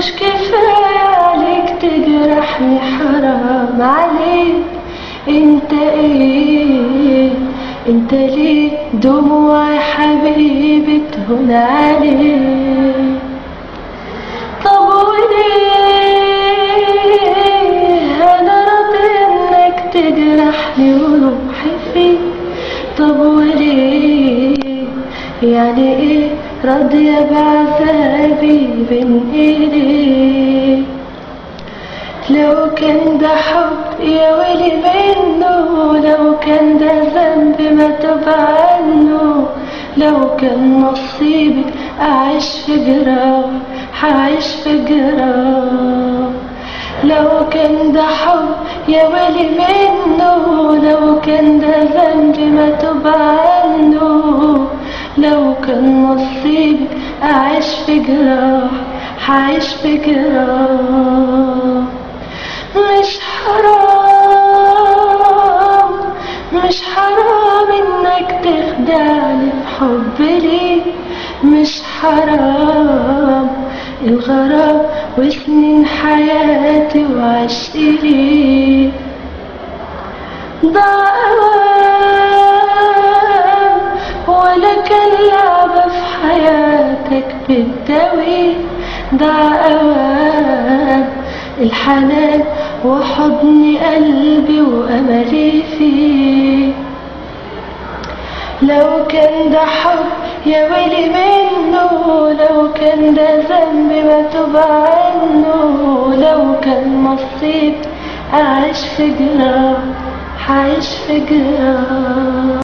مش كفاية عليك تجرحني حرام عليك انت ايه انت ليه دموع حبيبي تهون عليك طب وليه انا راضي انك تجرحني وروحي فيك طب وليه يعني ايه راضية بعذابي بين ايديك لو كان ده حب يا ويلي منه لو كان ده ذنب ما تب عنه لو كان نصيبك أعيش في جراح هعيش في جراح لو كان ده حب يا ويلي منه لو كان ده ذنب ما تب عنه لو كان نصيبك أعيش في جراح هعيش في جراح مش حرام مش حرام انك تخدعني بحب ليه مش حرام الغرام وسنين حياتي وعشقي ليه ضاع أوام ولا كان لعبة في حياتك بتداوي ضاع أوام الحنان وحضن قلبي وأملي فيه لو كان ده حب يا ويلي منه لو كان ده ذنب ما تب عنه لو كان نصيب أعيش في جراح هعيش في جراح